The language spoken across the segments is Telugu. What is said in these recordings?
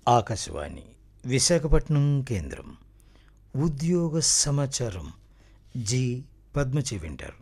ఆకాశవాణి విశాఖపట్నం కేంద్రం ఉద్యోగ సమాచారం జి పద్మచి వింటారు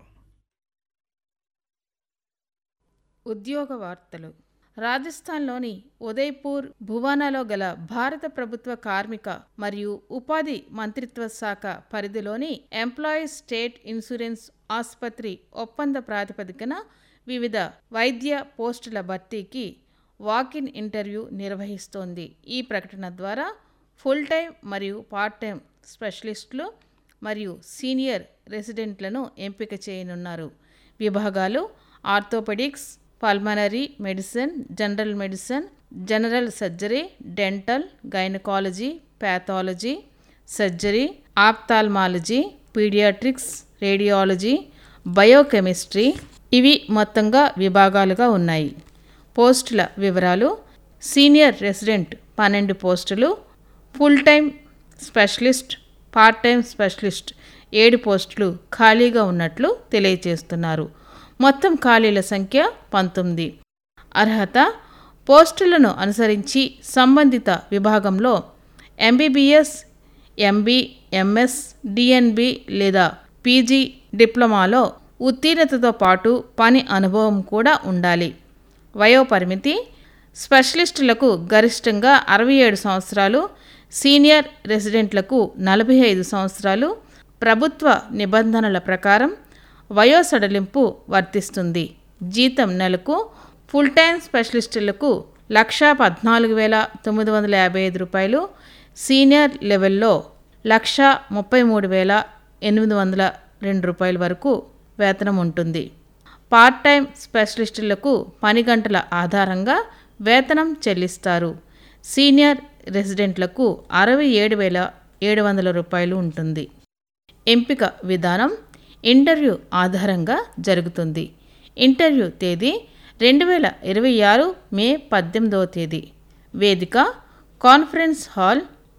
ఉద్యోగ వార్తలు రాజస్థాన్లోని ఉదయ్పూర్ భువానాలో గల భారత ప్రభుత్వ కార్మిక మరియు ఉపాధి మంత్రిత్వ శాఖ పరిధిలోని ఎంప్లాయీస్ స్టేట్ ఇన్సూరెన్స్ ఆసుపత్రి ఒప్పంద ప్రాతిపదికన వివిధ వైద్య పోస్టుల భర్తీకి వాకిన్ ఇంటర్వ్యూ నిర్వహిస్తోంది ఈ ప్రకటన ద్వారా ఫుల్ టైం మరియు పార్ట్ టైం స్పెషలిస్టులు మరియు సీనియర్ రెసిడెంట్లను ఎంపిక చేయనున్నారు విభాగాలు orthopaedics pulmonary medicine general medicine general surgery dental gynaecology pathology surgery ophthalmology paediatrics radiology biochemistry ఇవి మొత్తంగా విభాగాలుగా ఉన్నాయి పోస్టుల వివరాలు సీనియర్ రెసిడెంట్ పన్నెండు పోస్టులు full time specialist part time specialist ఏడు పోస్టులు ఖాళీగా ఉన్నట్లు తెలియజేస్తున్నారు మొత్తం ఖాళీల సంఖ్య పంతొమ్మిది అర్హత పోస్టులను అనుసరించి సంబంధిత విభాగంలో ఎంబీబీఎస్ ఎంబీ ఎంఎస్ డిఎన్బి లేదా పీజీ డిప్లొమాలో ఉత్తీర్ణతతో పాటు పని అనుభవం కూడా ఉండాలి వయోపరిమితి స్పెషలిస్టులకు గరిష్టంగా అరవై ఏడు సంవత్సరాలు సీనియర్ రెసిడెంట్లకు నలభై ఐదు సంవత్సరాలు ప్రభుత్వ నిబంధనల ప్రకారం వయో సడలింపు వర్తిస్తుంది జీతం నెలకు ఫుల్ టైం స్పెషలిస్టులకు లక్షా పద్నాలుగు వేల తొమ్మిది వందల యాభై ఐదు రూపాయలు సీనియర్ లెవెల్లో లక్ష ముప్పై మూడు వేల ఎనిమిది వందల రెండు రూపాయల వరకు వేతనం ఉంటుంది పార్ట్ టైం స్పెషలిస్టులకు పని గంటల ఆధారంగా వేతనం చెల్లిస్తారు సీనియర్ రెసిడెంట్లకు అరవై ఏడు వేల ఏడు వందల రూపాయలు ఉంటుంది ఎంపిక విధానం ఇంటర్వ్యూ ఆధారంగా జరుగుతుంది ఇంటర్వ్యూ తేదీ రెండు వేల ఇరవై ఆరు మే పద్దెనిమిదవ తేదీ వేదిక కాన్ఫరెన్స్ హాల్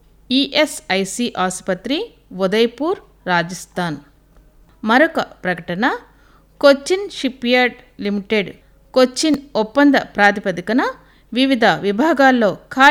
ఈఎస్ఐసి ఆసుపత్రి ఉదయ్పూర్ రాజస్థాన్ మరొక ప్రకటన కొచ్చిన్ షిప్యార్డ్ లిమిటెడ్ కొచ్చిన్ ఒప్పంద ప్రాతిపదికన వివిధ విభాగాల్లో ఖాళీ